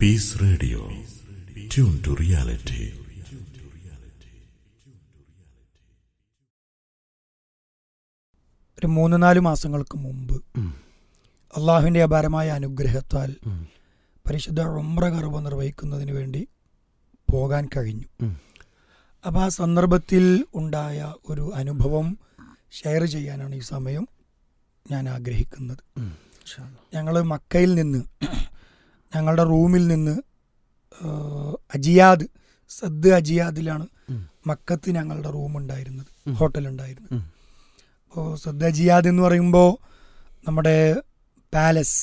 Peace Radio. Tune to reality. ഒരു മൂന്ന് നാല് മാസങ്ങൾക്ക് മുമ്പ് അള്ളാഹുവിൻ്റെ അപാരമായ അനുഗ്രഹത്താൽ പരിശുദ്ധ ഉംറ കർവ് നിർവഹിക്കുന്നതിന് വേണ്ടി പോകാൻ കഴിഞ്ഞു ഉം. അപ്പോൾ ആ സന്ദർഭത്തിൽ ഉണ്ടായ ഒരു അനുഭവം ഷെയർ ചെയ്യാനാണ് ഈ സമയം ഞാൻ ആഗ്രഹിക്കുന്നത് ഞങ്ങൾ മക്കയിൽ നിന്ന് ഞങ്ങളുടെ റൂമിൽ നിന്ന് ആ, അജിയാദ് സദ് അജിയാദിലാണ് ഉം. മക്കത്ത് ഞങ്ങളുടെ റൂം ഉണ്ടായിരുന്നത് ഉം. ഹോട്ടൽ ഉണ്ടായിരുന്നത് ഉം. അപ്പോൾ സദ് അജിയാദ് എന്ന് പറയുമ്പോൾ നമ്മുടെ പാലസ്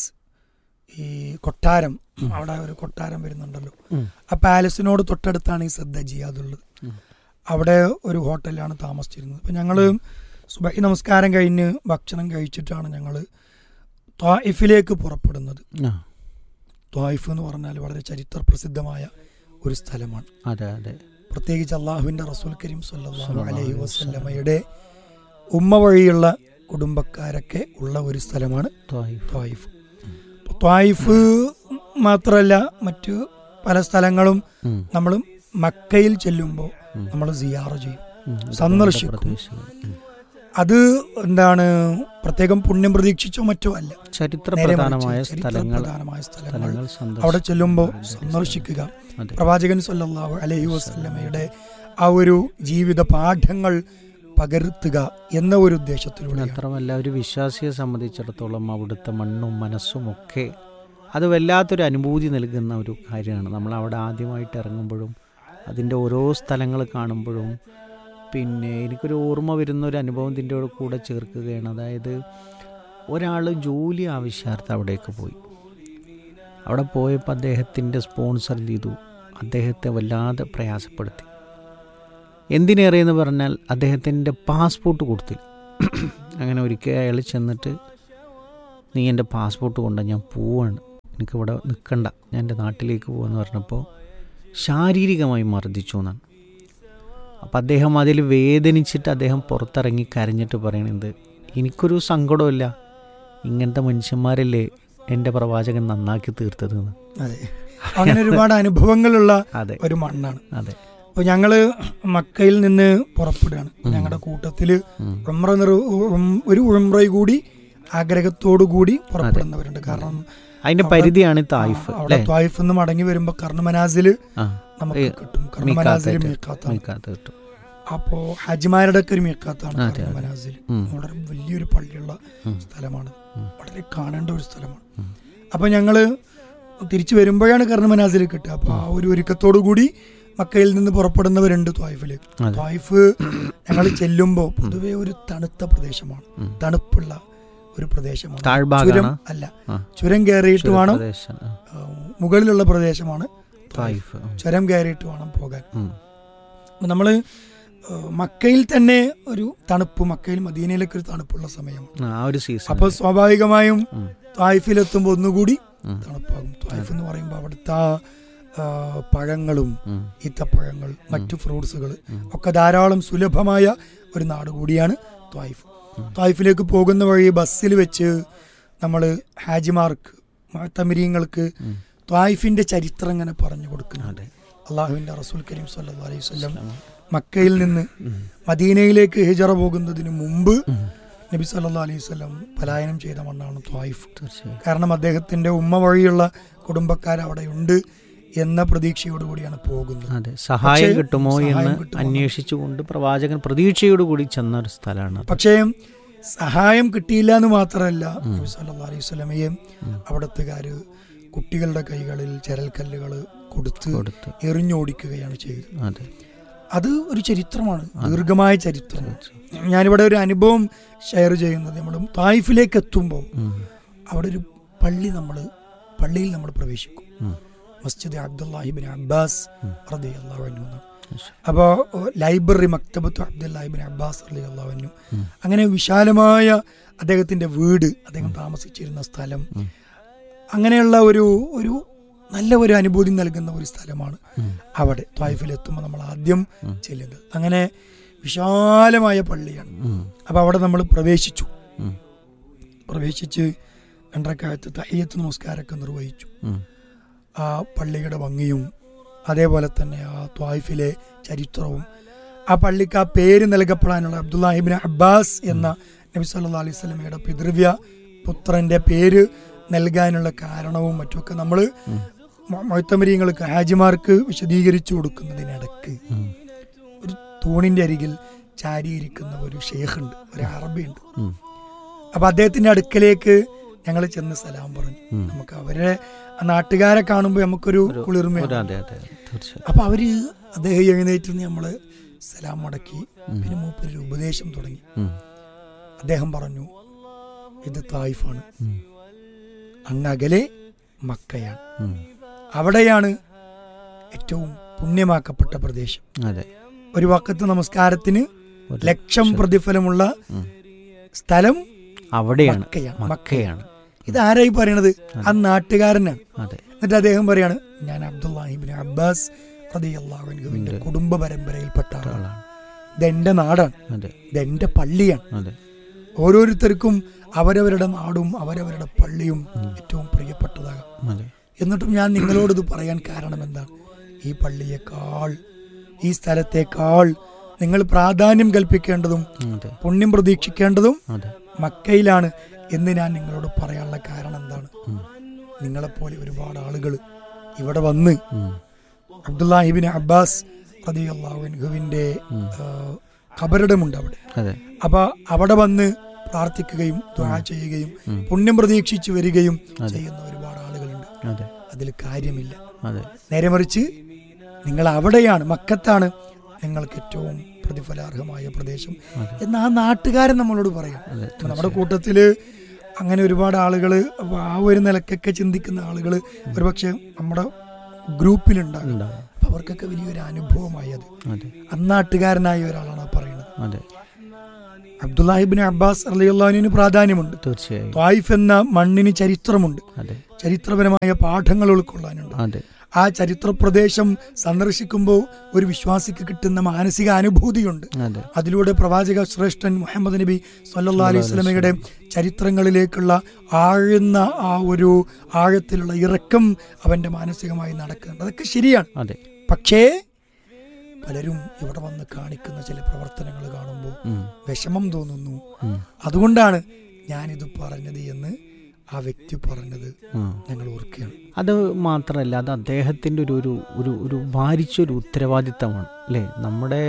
ഈ കൊട്ടാരം ഉം. അവിടെ ഒരു കൊട്ടാരം വരുന്നുണ്ടല്ലോ ഉം. ആ പാലസിനോട് തൊട്ടടുത്താണ് ഈ സദ് അജിയാദ് ഉള്ളത് ഉം. അവിടെ ഒരു ഹോട്ടലിലാണ് താമസിച്ചിരുന്നത് അപ്പം ഞങ്ങൾ സുബഹി നമസ്കാരം കഴിഞ്ഞ് ഭക്ഷണം കഴിച്ചിട്ടാണ് ഞങ്ങൾ ത്വായിഫിലേക്ക് പുറപ്പെടുന്നത് ആ, ത്വായിഫ് എന്ന് പറഞ്ഞാൽ വളരെ ചരിത്ര പ്രസിദ്ധമായ ഒരു സ്ഥലമാണ് അതെ അതെ പ്രത്യേകിച്ച് അള്ളാഹുവിൻ്റെ റസൂൽ കരീം സല്ലല്ലാഹു സല്ലല്ലാഹു അലൈഹി അലൈഹി വസല്ലമയുടെ ഉമ്മ വഴിയുള്ള കുടുംബക്കാരൊക്കെ ഉള്ള ഒരു സ്ഥലമാണ് ത്വായിഫ്. ത്വായിഫ് അപ്പോൾ ത്വായിഫ് മാത്രമല്ല മറ്റു പല സ്ഥലങ്ങളും ഉം. നമ്മൾ മക്കയിൽ ചെല്ലുമ്പോൾ ഉം. നമ്മൾ സിയാറ ചെയ്യും ഉം. ഒരുപാട് സന്ദർശിക്കും. പ്രദേശങ്ങൾ. ഉം. അത് എന്താണ് പ്രത്യേകം പുണ്യം പ്രതീക്ഷിച്ചോ മറ്റോ അല്ല ചരിത്ര നേരെ മറിച്ച് പ്രധാനമായ ചരിത്ര സ്ഥലങ്ങൾ പ്രധാനമായ സ്ഥലങ്ങൾ സ്ഥലങ്ങൾ സന്ദർശിക്കുക. അവിടെ ചെല്ലുമ്പോൾ അതെ, സന്ദർശിക്കുക അതെ. പ്രവാചകൻ സല്ലല്ലാഹു അലൈഹി വസല്ലമയുടെ ആ ഒരു ജീവിത പാഠങ്ങൾ പകർത്തുക എന്ന ഒരു ഉദ്ദേശത്തിലൂടെ മാത്രമല്ല ഒരു വിശ്വാസിയെ സംബന്ധിച്ചിടത്തോളം അവിടുത്തെ മണ്ണും മനസ്സും ഒക്കെ അത് വല്ലാത്തൊരു അനുഭൂതി നൽകുന്ന ഒരു കാര്യമാണ് നമ്മൾ അവിടെ ആദ്യമായിട്ട് ഇറങ്ങുമ്പോഴും അതിൻ്റെ ഓരോ സ്ഥലങ്ങൾ കാണുമ്പോഴും പിന്നെ എനിക്കൊരു ഓർമ്മ വരുന്ന ഒരു അനുഭവം ഇതിൻ്റെ കൂടെ ചേർക്കുകയാണ് അതായത് ഒരാൾ ജോലി ആവശ്യാർത്ഥം അവിടേക്ക് പോയി അവിടെ പോയപ്പോൾ അദ്ദേഹത്തിൻ്റെ സ്പോൺസർ ചെയ്തു അദ്ദേഹത്തെ വല്ലാതെ പ്രയാസപ്പെടുത്തി എന്തിനേറെയെന്ന് പറഞ്ഞാൽ അദ്ദേഹത്തിൻ്റെ പാസ്പോർട്ട് കൊടുത്തു അങ്ങനെ ഒരിക്കൽ അയാൾ ചെന്നിട്ട് നീ എൻ്റെ പാസ്പോർട്ട് കൊണ്ട് ഞാൻ പോവാണ് എനിക്കിവിടെ നിൽക്കണ്ട ഞാൻ എൻ്റെ നാട്ടിലേക്ക് പോകാന്ന് പറഞ്ഞപ്പോൾ ശാരീരികമായി മർദ്ദിച്ചു എന്നാണ് അപ്പം അദ്ദേഹം അതിൽ വേദനിച്ചിട്ട് അദ്ദേഹം പുറത്തിറങ്ങി കരഞ്ഞിട്ട് പറയണത് എനിക്കൊരു സങ്കടമില്ല ഇങ്ങനത്തെ മനുഷ്യന്മാരല്ലേ എൻ്റെ പ്രവാചകൻ നന്നാക്കി തീർത്തതെന്ന് അതെ അങ്ങനെ ഒരുപാട് അനുഭവങ്ങളുള്ള അതെ ഒരു മണ്ണാണ് അതെ അപ്പോൾ ഞങ്ങൾ മക്കയിൽ നിന്ന് പുറപ്പെടുകയാണ് ഉം. ഞങ്ങളുടെ കൂട്ടത്തിൽ ഉം. ഉംറ നിർ ഉം- ഒരു ഉംറ കൂടി ആഗ്രഹത്തോടു കൂടി പുറപ്പെടുന്നവരുണ്ട് കാരണം അതിൻ്റെ അവിടെ- പരിധിയാണ് തായിഫ് ആ, അവിടെ അല്ലേ ത്വായിഫ് നിന്ന് മടങ്ങി വരുമ്പോൾ കർണമനാസിൽ ആ നമുക്ക് ഏ, കിട്ടും കർണമനാസിൽ മീക്കാത്തായിട്ട്. മീക്കാത്താണ് മീക്കാത്ത് കിട്ടും അപ്പോൾ ഹജ്മാരുടെ ഒക്കെ ഒരു മീക്കാത്താണ് അതെ, അതെ. കർണമനാസിൽ ഉം. വളരെ വലിയൊരു പള്ളിയുള്ള ഉം. സ്ഥലമാണ് ഉം. വളരെ കാണേണ്ട ഒരു സ്ഥലമാണ് ഉം. അപ്പോൾ ഞങ്ങൾ തിരിച്ചു വരുമ്പോഴാണ് കർണമനാസിൽ കിട്ടുക അപ്പോൾ ആ ഒരു ഒരുക്കത്തോടു കൂടി മക്കയിൽ നിന്ന് പുറപ്പെടുന്നവരുണ്ട് ത്വായിഫിലേക്ക് അതെ ത്വായിഫ് ഞങ്ങൾ ചെല്ലുമ്പോൾ പൊതുവെ ഒരു തണുത്ത പ്രദേശമാണ് ഉം. തണുപ്പുള്ള ഒരു പ്രദേശമാണ് താഴ്ഭാഗാണ് ചുരം അല്ല ആ. ചുരം കയറിയിട്ട് വേണം പ്രദേശം ആ. ആ, മുകളിലുള്ള പ്രദേശമാണ് ത്വായിഫ് തായിഫ് ഉം. ചുരം കയറിയിട്ട് വേണം പോകാൻ ഉം. നമ്മൾ മക്കയിൽ തന്നെ ഒരു തണുപ്പ് മക്കയിൽ മദീനയിലൊക്കെ ഒരു തണുപ്പുള്ള സമയമാണ് ആ ഒരു സീസൺ അപ്പോൾ സ്വാഭാവികമായും ഉം. തായിഫിലെത്തുമ്പോൾ ഒന്നുകൂടി ഉം. തണുപ്പാകും തായിഫ് എന്ന് പറയുമ്പോൾ അവിടുത്തെ ആ, ആ, പഴങ്ങളും ഉം. ഈത്തപ്പഴങ്ങൾ മറ്റു ഫ്രൂട്ട്സുകൾ ഉം. ഒക്കെ ധാരാളം സുലഭമായ ഒരു നാട് കൂടിയാണ് ത്വായിഫ് ഉം. ത്വായിഫിലേക്ക് പോകുന്ന വഴി ബസ്സിൽ വെച്ച് നമ്മൾ ഹാജിമാർക്ക് തമിരീങ്ങൾക്ക് ഉം. ത്വായിഫിന്റെ ചരിത്രം ഇങ്ങനെ പറഞ്ഞു കൊടുക്കുന്നു അതെ അള്ളാഹുവിന്റെ റസൂൽ കരീം സല്ലല്ലാഹു അലൈഹി വസല്ലം ഉം. മക്കയിൽ നിന്ന് ഉം. മദീനയിലേക്ക് ഹിജറ പോകുന്നതിന് മുമ്പ് ഉം. നബി സല്ലല്ലാഹു അലൈഹി വസല്ലം പലായനം ചെയ്ത മണ്ണാണ് ത്വായിഫ് തീർച്ചയായും കാരണം അദ്ദേഹത്തിന്റെ ഉമ്മ വഴിയുള്ള കുടുംബക്കാർ അവിടെ ഉണ്ട് എന്ന പ്രതീക്ഷയോടുകൂടിയാണ് പോകുന്നത് അതെ സഹായം പക്ഷേ, കിട്ടുമോ സഹായം എന്ന് കിട്ടുമോ? അന്വേഷിച്ചുകൊണ്ട് പ്രവാചകൻ പ്രതീക്ഷയോട് കൂടി ചെന്ന ഒരു സ്ഥലമാണ് അത്. പക്ഷേ സഹായം കിട്ടിയില്ല എന്ന് മാത്രമല്ല ഉം. നബി സല്ലല്ലാഹു അലൈഹി വസല്ലമയെ ഉം. അവിടത്തുകാര് കുട്ടികളുടെ കൈകളിൽ ചരൽക്കല്ലുകൾ കൊടുത്ത് കൊടുത്ത് എറിഞ്ഞോടിക്കുകയാണ് ചെയ്തത് അതെ അത് ഒരു ചരിത്രമാണ് അതെ. ദീർഘമായ ചരിത്രമാണ് ഞാനിവിടെ ഒരു അനുഭവം ഷെയർ ചെയ്യുന്നത് നമ്മൾ തായിഫിലേക്ക് എത്തുമ്പോൾ ഉം. അവിടെ ഒരു പള്ളി നമ്മൾ പള്ളിയിൽ നമ്മൾ പ്രവേശിക്കും ഉം. മസ്ജിദ് അബ്ദുല്ലാഹിബിൻ അബ്ബാസ് ഉം. റതി അള്ളാഹുനു മാഷാ. അപ്പോൾ ലൈബ്രറി മക്തബത്ത് അബ്ദുല്ലാഹിബിൻ അബ്ബാസ് റതി അള്ളാഹുനു ഉം. അങ്ങനെ വിശാലമായ അദ്ദേഹത്തിന്റെ വീട് അദ്ദേഹം താമസിച്ചിരുന്ന സ്ഥലം ഉം. അങ്ങനെയുള്ള ഒരു ഒരു നല്ല ഒരു അനുഭൂതി നൽകുന്ന ഒരു സ്ഥലമാണ് ഉം. അവിടെ ത്വായിഫിലെത്തുമ്പോൾ നമ്മൾ ആദ്യം ഉം. ചെല്ലുന്നത് അങ്ങനെ വിശാലമായ പള്ളിയാണ് ഉം. അപ്പോൾ അവിടെ നമ്മൾ പ്രവേശിച്ചു ഉം. പ്രവേശിച്ച് രണ്ടരക്കാലത്ത് തയ്യത്ത് നമസ്കാരമൊക്കെ നിർവഹിച്ചു ഉം. ആ പള്ളിയുടെ ഭംഗിയും അതേപോലെ തന്നെ ആ ത്വായിഫിലെ ചരിത്രവും ആ പള്ളിക്ക് ആ പേര് നൽകപ്പെടാനുള്ള അബ്ദുല്ലാഹിബിൻ അബ്ബാസ് എന്ന നബി സല്ലാ അലൈഹി സ്വലമയുടെ പിതൃവ്യ പുത്രന്റെ പേര് നൽകാനുള്ള കാരണവും മറ്റുമൊക്കെ നമ്മൾ മൊയ്ത്തമരിയങ്ങൾക്ക് ഹാജിമാർക്ക് വിശദീകരിച്ചു കൊടുക്കുന്നതിനിടക്ക് ഉം. ഒരു തൂണിന്റെ അരികിൽ ചാരിയിരിക്കുന്ന ഒരു ഷേഖുണ്ട് ഒരു അറബിയുണ്ട് ഉം. അപ്പൊ അദ്ദേഹത്തിന്റെ അടുക്കലേക്ക് ഞങ്ങൾ ചെന്ന് സലാം പറഞ്ഞു ഉം. നമുക്ക് അവരെ ആ നാട്ടുകാരെ കാണുമ്പോൾ നമുക്കൊരു ഒരു- കുളിർമ ഒരു അതെ അതെ തീർച്ചയായും അപ്പൊ അവര് അദ്ദേഹം എഴുന്നേറ്റ് നിന്ന് നമ്മള് സലാം മടക്കി പിന്നെ മൂപ്പര് ഒരു ഉപദേശം തുടങ്ങി ഉം. അദ്ദേഹം പറഞ്ഞു ഇത് തായിഫാണ് ഉം. അങ്ങകലെ മക്കയാണ് ഉം. അവിടെയാണ് ഏറ്റവും പുണ്യമാക്കപ്പെട്ട പ്രദേശം അതെ ഒരു വക്കത്ത് നമസ്കാരത്തിന് ഒരു ലക്ഷം പ്രതിഫലമുള്ള ഉം. സ്ഥലം മക്കയാണ് മക്കയാണ് മക്കയാണ് ഇത് ആരായി പറയണത് ആ നാട്ടുകാരനാണ് അതെ എന്നിട്ട് അദ്ദേഹം പറയാണ് ഞാൻ അബ്ദുല്ലാഹിബിൻ അബ്ബാസ് റളിയല്ലാഹുവിന്റെ കുടുംബ പരമ്പരയിൽപ്പെട്ട ആളാണ് ആളാണ് ഇതെന്റെ നാടാണ് അതെ ഇതെന്റെ പള്ളിയാണ് അതെ ഓരോരുത്തർക്കും അവരവരുടെ നാടും അവരവരുടെ പള്ളിയും ഏറ്റവും പ്രിയപ്പെട്ടതാകാം അതെ എന്നിട്ടും ഞാൻ നിങ്ങളോട് ഇത് പറയാൻ കാരണം എന്താണ് ഈ പള്ളിയേക്കാൾ ഈ സ്ഥലത്തേക്കാൾ നിങ്ങൾ പ്രാധാന്യം കൽപ്പിക്കേണ്ടതും അതെ പുണ്യം പ്രതീക്ഷിക്കേണ്ടതും അതെ മക്കയിലാണ് എന്ന് ഞാൻ നിങ്ങളോട് പറയാനുള്ള കാരണം എന്താണ് ഉം. നിങ്ങളെപ്പോലെ ഒരുപാട് ആളുകൾ ഇവിടെ വന്ന് ഉം. അബ്ദുല്ലാഹിബിൻ അബ്ബാസ് റതിയല്ലാഹുവിന്റെ ഖബറിടമുണ്ട് അവിടെ അതെ അപ്പൊ അവിടെ വന്ന് പ്രാർത്ഥിക്കുകയും ദ്വാ ചെയ്യുകയും പുണ്യം പ്രതീക്ഷിച്ചു വരികയും ചെയ്യുന്ന ഒരുപാട് ആളുകളുണ്ട് അതെ അതിൽ കാര്യമില്ല അതെ നേരെ മറിച്ച് നിങ്ങൾ അവിടെയാണ് മക്കത്താണ് നിങ്ങൾക്ക് ഏറ്റവും പ്രതിഫലാർഹമായ പ്രദേശം എന്ന് ആ നാട്ടുകാരൻ നമ്മളോട് പറയാം അതെ അപ്പൊ നമ്മുടെ കൂട്ടത്തില് അങ്ങനെ ഒരുപാട് ആളുകൾ ആ ഒരു നിലക്കൊക്കെ ചിന്തിക്കുന്ന ആളുകൾ ഒരുപക്ഷെ നമ്മുടെ ഗ്രൂപ്പിലുണ്ടാകും ഉണ്ടാവും അപ്പൊ അവർക്കൊക്കെ വലിയൊരു അനുഭവമായി അത് അതെ അന്നാട്ടുകാരനായ ഒരാളാണ് ആ പറയുന്നത് അതെ അബ്ദുല്ലാഹിബിൻ അബ്ബാസ് അലിയുള്ളഹാനിന് പ്രാധാന്യമുണ്ട് തീർച്ചയായും ത്വായിഫ് എന്ന മണ്ണിന് ചരിത്രമുണ്ട് അതെ ചരിത്രപരമായ പാഠങ്ങൾ ഉൾക്കൊള്ളാനുണ്ട് അതെ ആ ചരിത്ര പ്രദേശം സന്ദർശിക്കുമ്പോൾ ഒരു വിശ്വാസിക്ക് കിട്ടുന്ന മാനസിക അനുഭൂതിയുണ്ട് അതെ അതിലൂടെ പ്രവാചക ശ്രേഷ്ഠൻ മുഹമ്മദ് നബി സല്ലാ അലൈഹി സ്വലമയുടെ ചരിത്രങ്ങളിലേക്കുള്ള ആഴുന്ന ആ ഒരു ആഴത്തിലുള്ള ഇറക്കം അവന്റെ മാനസികമായി നടക്കുന്നുണ്ട് അതൊക്കെ ശരിയാണ് അതെ പക്ഷേ പലരും ഇവിടെ വന്ന് കാണിക്കുന്ന ചില പ്രവർത്തനങ്ങൾ കാണുമ്പോൾ ഉം. വിഷമം തോന്നുന്നു ഉം. അതുകൊണ്ടാണ് ഞാനിത് പറഞ്ഞത് എന്ന് ആ വ്യക്തി പറഞ്ഞത് ഉം. ഞങ്ങൾ ഓർക്കുകയാണ് അത് മാത്രമല്ല അത് അദ്ദേഹത്തിൻ്റെ ഒരു ഒരു ഒരു ഒരു ഭാരിച്ചൊരു ഉത്തരവാദിത്തമാണ് അല്ലേ നമ്മുടെ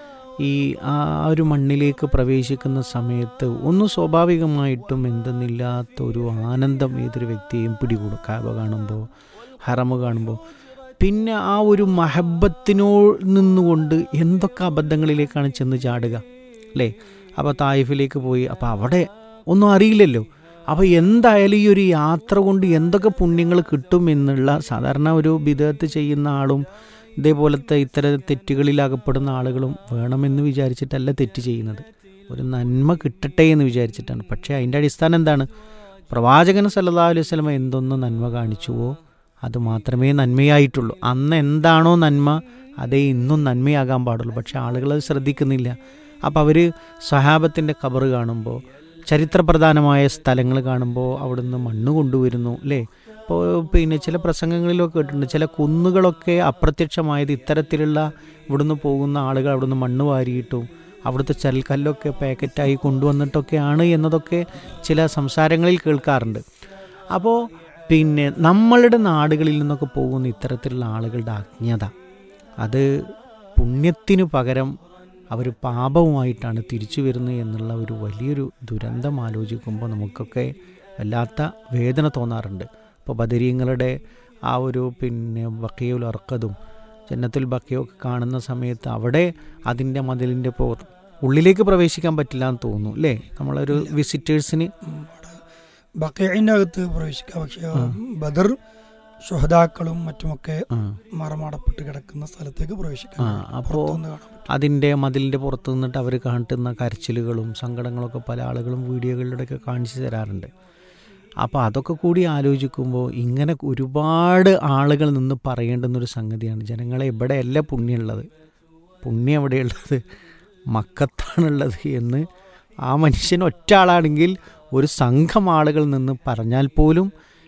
ഈ ആ ഒരു മണ്ണിലേക്ക് പ്രവേശിക്കുന്ന സമയത്ത് ഒന്ന് സ്വാഭാവികമായിട്ടും എന്തെന്നില്ലാത്ത ഒരു ആനന്ദം ഏതൊരു വ്യക്തിയെയും പിടികൂടും കാബ കാണുമ്പോൾ ഹറമ് കാണുമ്പോൾ പിന്നെ ആ ഒരു മഹബത്തിനോ നിന്നുകൊണ്ട് എന്തൊക്കെ അബദ്ധങ്ങളിലേക്കാണ് ചെന്ന് ചാടുക അല്ലേ അപ്പോൾ തായിഫിലേക്ക് പോയി അപ്പോൾ അവിടെ ഒന്നും അറിയില്ലല്ലോ അപ്പോൾ എന്തായാലും ഈ ഒരു യാത്ര കൊണ്ട് എന്തൊക്കെ പുണ്യങ്ങൾ കിട്ടും എന്നുള്ള സാധാരണ ഒരു ബിദത്ത് ചെയ്യുന്ന ആളും ഇതേപോലത്തെ ഇത്തരം തെറ്റുകളിൽ അകപ്പെടുന്ന ആളുകളും വേണമെന്ന് വിചാരിച്ചിട്ടല്ല തെറ്റ് ചെയ്യുന്നത് ഒരു നന്മ കിട്ടട്ടെ എന്ന് വിചാരിച്ചിട്ടാണ് പക്ഷേ അതിൻ്റെ അടിസ്ഥാനം എന്താണ് പ്രവാചകൻ സല്ലല്ലാഹു അലൈഹി വസല്ലമ എന്തൊന്ന് നന്മ കാണിച്ചുവോ അത് മാത്രമേ നന്മയായിട്ടുള്ളൂ അന്ന് എന്താണോ നന്മ അതേ ഇന്നും നന്മയാകാൻ പാടുള്ളൂ പക്ഷെ ആളുകൾ അത് ശ്രദ്ധിക്കുന്നില്ല അപ്പോൾ അവർ സഹാബത്തിൻ്റെ കബറ് കാണുമ്പോൾ ചരിത്രപ്രധാനമായ സ്ഥലങ്ങൾ കാണുമ്പോൾ അവിടുന്ന് മണ്ണ് കൊണ്ടുവരുന്നു അല്ലേ ഇപ്പോൾ പിന്നെ ചില പ്രസംഗങ്ങളിലൊക്കെ കേട്ടിട്ടുണ്ട് ചില കുന്നുകളൊക്കെ അപ്രത്യക്ഷമായത് ഇത്തരത്തിലുള്ള ഇവിടുന്ന് പോകുന്ന ആളുകൾ അവിടുന്ന് മണ്ണ് വാരിയിട്ടും അവിടുത്തെ ചരൽക്കല്ലൊക്കെ പാക്കറ്റായി കൊണ്ടുവന്നിട്ടൊക്കെയാണ് എന്നതൊക്കെ ചില സംസാരങ്ങളിൽ കേൾക്കാറുണ്ട് അപ്പോൾ പിന്നെ നമ്മളുടെ നാടുകളിൽ നിന്നൊക്കെ പോകുന്ന ഇത്തരത്തിലുള്ള ആളുകളുടെ അജ്ഞത അത് പുണ്യത്തിനു പകരം അവർ പാപവുമായിട്ടാണ് തിരിച്ചു വരുന്നത് എന്നുള്ള ഒരു വലിയൊരു ദുരന്തം ആലോചിക്കുമ്പോൾ നമുക്കൊക്കെ വല്ലാത്ത വേദന തോന്നാറുണ്ട് ഇപ്പോൾ ബദരീങ്ങളുടെ ആ ഒരു പിന്നെ ബക്കയുൽ അർക്കതും ജന്നത്തുൽ ബക്കയൊക്കെ കാണുന്ന സമയത്ത് അവിടെ അതിൻ്റെ മതിലിൻ്റെ പോ ഉള്ളിലേക്ക് പ്രവേശിക്കാൻ പറ്റില്ല എന്ന് തോന്നുന്നു അല്ലേ നമ്മളൊരു വിസിറ്റേഴ്സിന് ഉം, അവിടെ ബക്കയിന്റെ അകത്ത് പ്രവേശിക്കാം പക്ഷെ ബദർ ശുഹതാക്കളും മറ്റുമൊക്കെ ആ മറമാടപ്പെട്ട് കിടക്കുന്ന സ്ഥലത്തേക്ക് പ്രവേശിക്കാം ആ, അപ്പോ പുറത്തുനിന്ന് കാണാൻ പറ്റും അതിൻ്റെ മതിലിൻ്റെ പുറത്ത് നിന്നിട്ട് അവർ കാട്ടുന്ന കരച്ചിലുകളും സങ്കടങ്ങളൊക്കെ പല ആളുകളും വീഡിയോകളിലൂടെയൊക്കെ കാണിച്ചു തരാറുണ്ട് അപ്പോൾ അതൊക്കെ കൂടി ആലോചിക്കുമ്പോൾ ഇങ്ങനെ ഒരുപാട് ആളുകൾ നിന്ന് പറയേണ്ടുന്നൊരു സംഗതിയാണ് ജനങ്ങളെ എവിടെയല്ല പുണ്യമുള്ളത് പുണ്യം എവിടെയുള്ളത് മക്കത്താണുള്ളത് എന്ന് ആ മനുഷ്യൻ ഒറ്റ ആളാണെങ്കിൽ ഒരു സംഘം ആളുകൾ നിന്ന് പറഞ്ഞാൽ പോലും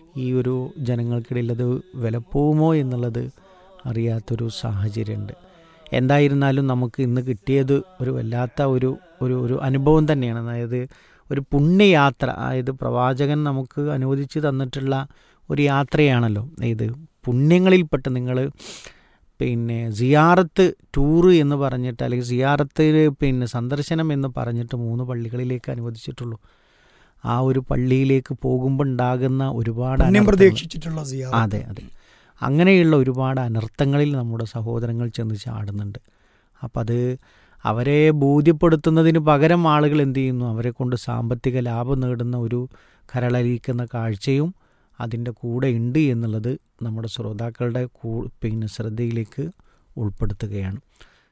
ഈ ഒരു ജനങ്ങൾക്കിടയിൽ അത് വിലപ്പോവുമോ എന്നുള്ളത് അറിയാത്തൊരു സാഹചര്യമുണ്ട് എന്തായിരുന്നാലും നമുക്ക് ഇന്ന് കിട്ടിയത് ഒരു വല്ലാത്ത ഒരു ഒരു ഒരു അനുഭവം തന്നെയാണ് അതായത് ഒരു പുണ്യയാത്ര അതായത് പ്രവാചകൻ നമുക്ക് അനുവദിച്ച് തന്നിട്ടുള്ള ഒരു യാത്രയാണല്ലോ ഇത് പുണ്യങ്ങളിൽപ്പെട്ട് നിങ്ങൾ പിന്നെ സിയാറത്ത് ടൂറ് എന്ന് പറഞ്ഞിട്ട് അല്ലെങ്കിൽ സിയാറത്ത് പിന്നെ സന്ദർശനം എന്ന് പറഞ്ഞിട്ട് മൂന്ന് പള്ളികളിലേക്ക് അനുവദിച്ചിട്ടുള്ളൂ ആ ഒരു പള്ളിയിലേക്ക് പോകുമ്പോൾ ഉണ്ടാകുന്ന ഒരുപാട് പുണ്യം അനർത്ഥങ്ങൾ- പ്രതീക്ഷിച്ചിട്ടുള്ള സിയാറത്ത്. അതെ അതെ അങ്ങനെയുള്ള ഒരുപാട് അനർത്ഥങ്ങളിൽ നമ്മുടെ സഹോദരങ്ങൾ ചെന്ന് ചാടുന്നുണ്ട് അപ്പം അത് അവരെ ബോധ്യപ്പെടുത്തുന്നതിന് പകരം ആളുകൾ എന്ത് ചെയ്യുന്നു അവരെ കൊണ്ട് സാമ്പത്തിക ലാഭം നേടുന്ന ഒരു കരളരിക്കുന്ന കാഴ്ചയും അതിൻ്റെ കൂടെ ഉണ്ട് എന്നുള്ളത് നമ്മുടെ ശ്രോതാക്കളുടെ കൂ പിന്നെ ശ്രദ്ധയിലേക്ക് ഉൾപ്പെടുത്തുകയാണ്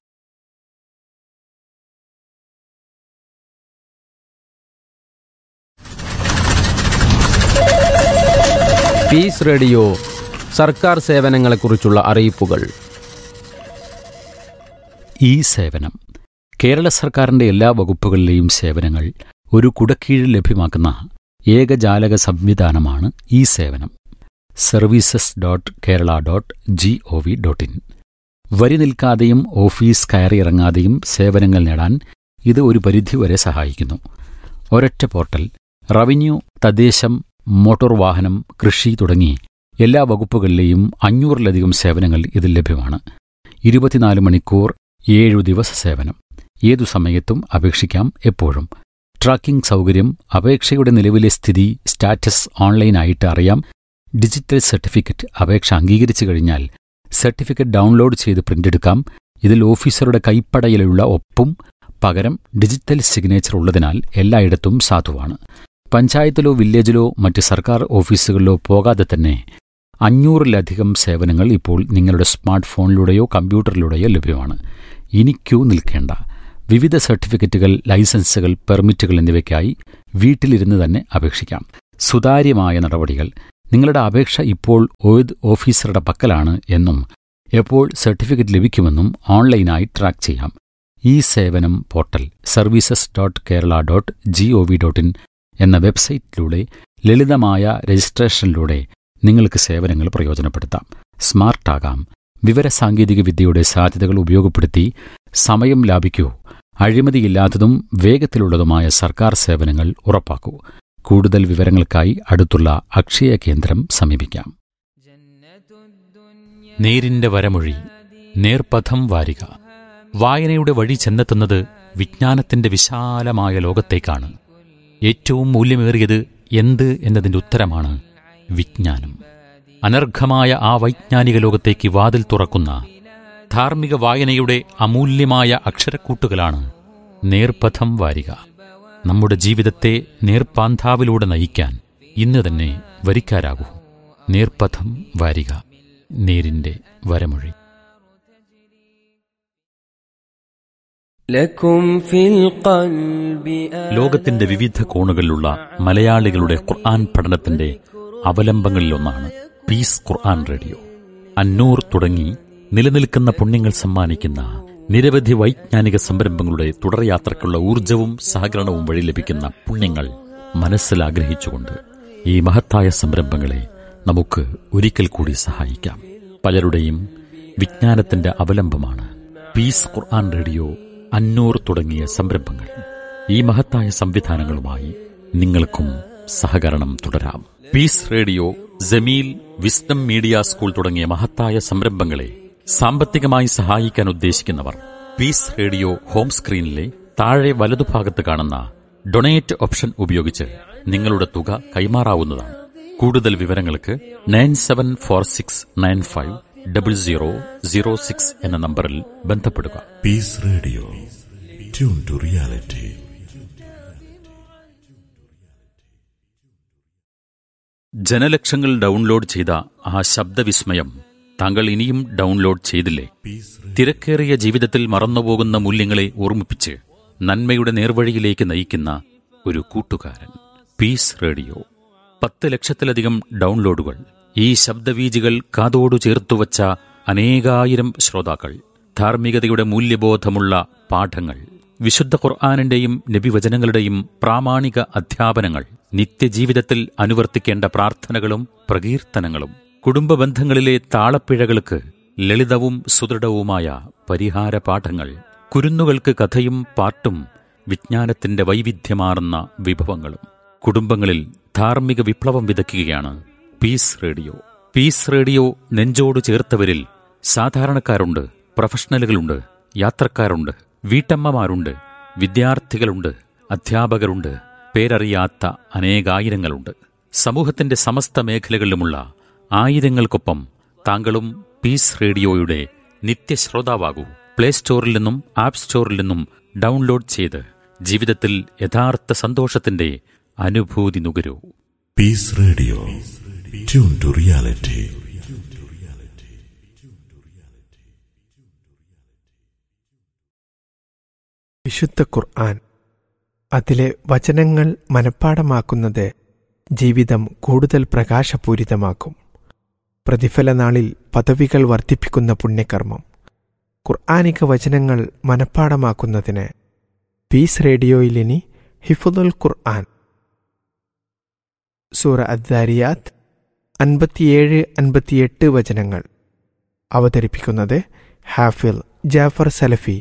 പീസ് റേഡിയോ സർക്കാർ സേവനങ്ങളെക്കുറിച്ചുള്ള അറിയിപ്പുകൾ ഈ സേവനം കേരള സർക്കാരിന്റെ എല്ലാ വകുപ്പുകളിലെയും സേവനങ്ങൾ ഒരു കുടക്കീഴിൽ ലഭ്യമാക്കുന്ന ഏകജാലക സംവിധാനമാണ് ഈ സേവനം services dot Kerala dot G O V dot in വരി നിൽക്കാതെയും ഓഫീസ് കയറിയിറങ്ങാതെയും സേവനങ്ങൾ നേടാൻ ഇത് ഒരു പരിധിവരെ സഹായിക്കുന്നു ഒരൊറ്റ പോർട്ടൽ റവന്യൂ തദ്ദേശം മോട്ടോർ വാഹനം കൃഷി തുടങ്ങി എല്ലാ വകുപ്പുകളിലെയും അഞ്ഞൂറിലധികം സേവനങ്ങൾ ഇതിൽ ലഭ്യമാണ് ഇരുപത്തിനാല് മണിക്കൂർ ഏഴു ദിവസ സേവനം ഏതു സമയത്തും അപേക്ഷിക്കാം എപ്പോഴും ട്രാക്കിംഗ് സൗകര്യം അപേക്ഷയുടെ നിലവിലെ സ്ഥിതി സ്റ്റാറ്റസ് ഓൺലൈനായിട്ട് അറിയാം ഡിജിറ്റൽ സർട്ടിഫിക്കറ്റ് അപേക്ഷ അംഗീകരിച്ചു കഴിഞ്ഞാൽ സർട്ടിഫിക്കറ്റ് ഡൗൺലോഡ് ചെയ്ത് പ്രിന്റെടുക്കാം ഇതിൽ ഓഫീസറുടെ കൈപ്പടയിലുള്ള ഒപ്പും പകരം ഡിജിറ്റൽ സിഗ്നേച്ചർ ഉള്ളതിനാൽ എല്ലായിടത്തും സാധുവാണ് പഞ്ചായത്തിലോ വില്ലേജിലോ മറ്റ് സർക്കാർ ഓഫീസുകളിലോ പോകാതെ തന്നെ അഞ്ഞൂറിലധികം സേവനങ്ങൾ ഇപ്പോൾ നിങ്ങളുടെ സ്മാർട്ട് ഫോണിലൂടെയോ കമ്പ്യൂട്ടറിലൂടെയോ ലഭ്യമാണ് ഇനി ക്യൂ നിൽക്കേണ്ട വിവിധ സർട്ടിഫിക്കറ്റുകൾ ലൈസൻസുകൾ പെർമിറ്റുകൾ എന്നിവയ്ക്കായി വീട്ടിലിരുന്ന് തന്നെ അപേക്ഷിക്കാം സുതാര്യമായ നടപടികൾ നിങ്ങളുടെ അപേക്ഷ ഇപ്പോൾ ഏത് ഓഫീസറുടെ പക്കലാണ് എന്നും എപ്പോൾ സർട്ടിഫിക്കറ്റ് ലഭിക്കുമെന്നും ഓൺലൈനായി ട്രാക്ക് ചെയ്യാം ഈ സേവനം portal services dot Kerala dot G O V dot in എന്ന വെബ്സൈറ്റിലൂടെ ലളിതമായ രജിസ്ട്രേഷനിലൂടെ നിങ്ങൾക്ക് സേവനങ്ങൾ പ്രയോജനപ്പെടുത്താം സ്മാർട്ടാകാം വിവരസാങ്കേതിക വിദ്യയുടെ സാധ്യതകൾ ഉപയോഗപ്പെടുത്തി സമയം ലാഭിക്കൂ അഴിമതിയില്ലാത്തതും വേഗത്തിലുള്ളതുമായ സർക്കാർ സേവനങ്ങൾ ഉറപ്പാക്കൂ കൂടുതൽ വിവരങ്ങൾക്കായി അടുത്തുള്ള അക്ഷയ കേന്ദ്രം സമീപിക്കാം നേരിന്റെ വരമൊഴി നേർപഥം വാരിക വായനയുടെ വഴി ചെന്നെത്തുന്നത് വിജ്ഞാനത്തിന്റെ വിശാലമായ ലോകത്തേക്കാണ് ഏറ്റവും മൂല്യമേറിയത് എന്ത് എന്നതിന്റെ ഉത്തരമാണ് വിജ്ഞാനം അനർഘമായ ആ വൈജ്ഞാനിക ലോകത്തേക്ക് വാതിൽ തുറക്കുന്ന ധാർമ്മിക വായനയുടെ അമൂല്യമായ അക്ഷരക്കൂട്ടുകളാണ് നേർപഥം വാരിക നമ്മുടെ ജീവിതത്തെ നേർപ്പാന്താവിലൂടെ നയിക്കാൻ ഇന്ന് തന്നെ വരിക്കാരാകൂ നേർപഥം വാരിക നേരിന്റെ വരമൊഴി لكم في القلب ലോകത്തിന്റെ വിവിധ കോണുകളിലുള്ള മലയാളികളുടെ ഖുർആൻ പഠനത്തിന്റെ അവലംബങ്ങളിലൊന്നാണ് പീസ് ഖുർആൻ റേഡിയോ അന്നൂർ തുടങ്ങി നിലനിൽക്കുന്ന പുണ്യങ്ങൾ സമ്മാനിക്കുന്ന നിരവധി വൈജ്ഞാനിക സംരംഭങ്ങളുടെ തുടർയാത്രയ്ക്കുള്ള ഊർജവും സഹകരണവും വഴി ലഭിക്കുന്ന പുണ്യങ്ങൾ മനസ്സിലാഗ്രഹിച്ചുകൊണ്ട് ഈ മഹത്തായ സംരംഭങ്ങളെ നമുക്ക് ഒരിക്കൽ കൂടി സഹായിക്കാം പലരുടെയും വിജ്ഞാനത്തിന്റെ അവലംബമാണ് പീസ് ഖുർആൻ റേഡിയോ അന്നൂർ തുടങ്ങിയ സംരംഭങ്ങൾ ഈ മഹത്തായ സംവിധാനങ്ങളുമായി നിങ്ങൾക്കും സഹകരണം തുടരാം peace radio Jameel wisdom media school തുടങ്ങിയ മഹത്തായ സംരംഭങ്ങളെ സാമ്പത്തികമായി സഹായിക്കാൻ ഉദ്ദേശിക്കുന്നവർ പീസ് റേഡിയോ ഹോം സ്ക്രീനിലെ താഴെ വലതുഭാഗത്ത് കാണുന്ന ഡൊണേറ്റ് ഓപ്ഷൻ ഉപയോഗിച്ച് നിങ്ങളുടെ തുക കൈമാറാവുന്നതാണ് കൂടുതൽ വിവരങ്ങൾക്ക് nine seven four six nine five double zero zero six എന്ന നമ്പറിൽ ബന്ധപ്പെടുക Peace Radio. Tune to reality. ജനലക്ഷങ്ങൾ ഡൗൺലോഡ് ചെയ്ത ആ ശബ്ദവിസ്മയം താങ്കൾ ഇനിയും ഡൗൺലോഡ് ചെയ്തില്ലേ തിരക്കേറിയ ജീവിതത്തിൽ മറന്നുപോകുന്ന മൂല്യങ്ങളെ ഓർമ്മിപ്പിച്ച് നന്മയുടെ നേർവഴിയിലേക്ക് നയിക്കുന്ന ഒരു കൂട്ടുകാരൻ പീസ് റേഡിയോ പത്ത് ലക്ഷത്തിലധികം ഡൗൺലോഡുകൾ ഈ ശബ്ദവീജികൾ കാതോടു ചേർത്തുവച്ച അനേകായിരം ശ്രോതാക്കൾ ധാർമ്മികതയുടെ മൂല്യബോധമുള്ള പാഠങ്ങൾ വിശുദ്ധ ഖുർആാനിന്റെയും നബിവചനങ്ങളുടെയും പ്രാമാണിക അധ്യാപനങ്ങൾ നിത്യജീവിതത്തിൽ അനുവർത്തിക്കേണ്ട പ്രാർത്ഥനകളും പ്രകീർത്തനങ്ങളും കുടുംബ ബന്ധങ്ങളിലെ താളപ്പിഴകൾക്ക് ലളിതവും സുദൃഢവുമായ പരിഹാര പാഠങ്ങൾ കുരുന്നുകൾക്ക് കഥയും പാട്ടും വിജ്ഞാനത്തിന്റെ വൈവിധ്യമാർന്ന വിഭവങ്ങളും കുടുംബങ്ങളിൽ ധാർമ്മിക വിപ്ലവം വിതയ്ക്കുകയാണ് പീസ് റേഡിയോ പീസ് റേഡിയോ നെഞ്ചോട് ചേർത്തവരിൽ സാധാരണക്കാരുണ്ട് പ്രൊഫഷണലുകളുണ്ട് യാത്രക്കാരുണ്ട് വീട്ടമ്മമാരുണ്ട് വിദ്യാർത്ഥികളുണ്ട് അധ്യാപകരുണ്ട് പേരറിയാത്ത അനേകായിരങ്ങളുണ്ട് സമൂഹത്തിന്റെ സമസ്ത മേഖലകളിലുമുള്ള ആയിരങ്ങൾക്കൊപ്പം താങ്കളും പീസ് റേഡിയോയുടെ നിത്യശ്രോതാവാകൂ പ്ലേ സ്റ്റോറിൽ നിന്നും ആപ്പ് സ്റ്റോറിൽ നിന്നും ഡൗൺലോഡ് ചെയ്ത് ജീവിതത്തിൽ യഥാർത്ഥ സന്തോഷത്തിന്റെ അനുഭൂതി നുകരൂ Peace Radio. Tune to reality. വിശുദ്ധ ഖുർആൻ അതിലെ വചനങ്ങൾ മനഃപ്പാടമാക്കുന്നത് ജീവിതം കൂടുതൽ പ്രകാശപൂരിതമാക്കും പ്രതിഫലനാളിൽ പദവികൾ വർദ്ധിപ്പിക്കുന്ന പുണ്യകർമ്മം ഖുർആാനിക വചനങ്ങൾ മനഃപ്പാടമാക്കുന്നതിന് പീസ് റേഡിയോയിൽ ഇനി ഹിഫുദുൽ ഖുർആൻ സൂറ അദ്ദാരിയാത്ത് അൻപത്തിയേഴ് അൻപത്തിയെട്ട് വചനങ്ങൾ അവതരിപ്പിക്കുന്നത് ഹാഫിൽ ജാഫർ സലഫി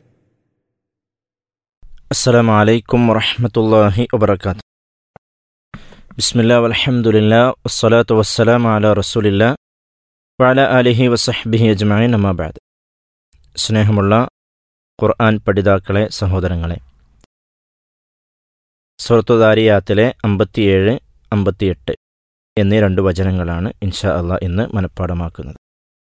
السلام عليكم ورحمة الله وبركاته بسم الله والحمد لله والصلاة والسلام على رسول الله وعلى آله وصحبه أجمعين أما بعد സ്നേഹമുള്ള ഖുർആൻ പഠിതാക്കളെ സഹോദരങ്ങളെ സുഹൃത്തുദാരിയാത്തിലെ അമ്പത്തിയേഴ് അമ്പത്തിയെട്ട് എന്നീ രണ്ട് വചനങ്ങളാണ് ഇൻഷാ അള്ളാഹ് ഇന്ന് മനഃപ്പാടമാക്കുന്നത്